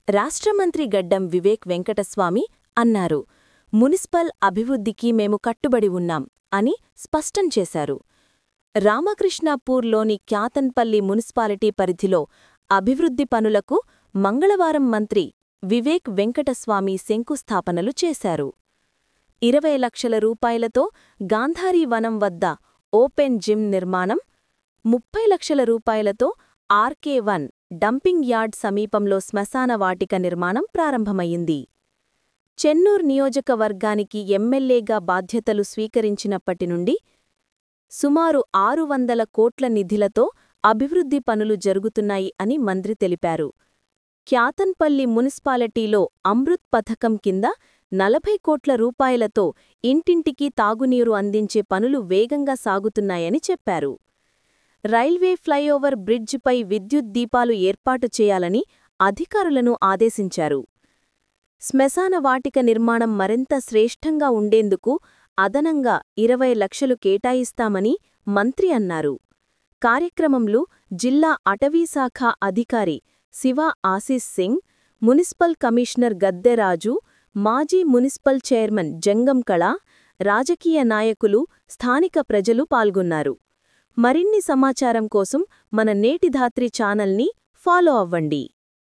రాష్ట్రమంత్రి గడ్డం వివేక్ వెంకటస్వామి అన్నారు మున్సిపల్ అభివృద్ధికి మేము కట్టుబడి ఉన్నాం అని స్పష్టం చేశారు రామకృష్ణాపూర్లోని క్యాతన్పల్లి మున్సిపాలిటీ పరిధిలో అభివృద్ధి పనులకు మంగళవారం మంత్రి వివేక్ వెంకటస్వామి శంకుస్థాపనలు చేశారు ఇరవై లక్షల రూపాయలతో గాంధారీ వనం వద్ద ఓపెన్ జిమ్ నిర్మాణం ముప్పై లక్షల రూపాయలతో ఆర్కే వన్ డంపింగ్ యార్డ్ సమీపంలో శ్మశాన వాటిక నిర్మాణం ప్రారంభమయ్యింది చెన్నూర్ నియోజకవర్గానికి ఎమ్మెల్యేగా బాధ్యతలు స్వీకరించినప్పటి నుండి సుమారు ఆరు వందల కోట్ల నిధులతో అభివృద్ధి పనులు జరుగుతున్నాయి అని మంత్రి తెలిపారు క్యాతన్పల్లి మున్సిపాలిటీలో అమృత్ పథకం కింద నలభై కోట్ల రూపాయలతో ఇంటింటికి తాగునీరు అందించే పనులు వేగంగా సాగుతున్నాయని చెప్పారు రైల్వే ఫ్లైఓవర్ బ్రిడ్జిపై విద్యుత్ దీపాలు ఏర్పాటు చేయాలని అధికారులను ఆదేశించారు శ్మశాన వాటిక నిర్మాణం మరింత శ్రేష్టంగా ఉండేందుకు అదనంగా ఇరవై లక్షలు కేటాయిస్తామని మంత్రి అన్నారు కార్యక్రమంలో జిల్లా అటవీశాఖ అధికారి శివ ఆశీస్ సింగ్ మున్సిపల్ కమిషనర్ గద్దెరాజు మాజీ మున్సిపల్ చైర్మన్ జంగం కళ రాజకీయ నాయకులు స్థానిక ప్రజలు పాల్గొన్నారు మరిన్ని సమాచారం కోసం మన నేటిధాత్రి ఛానల్ని ఫాలో అవ్వండి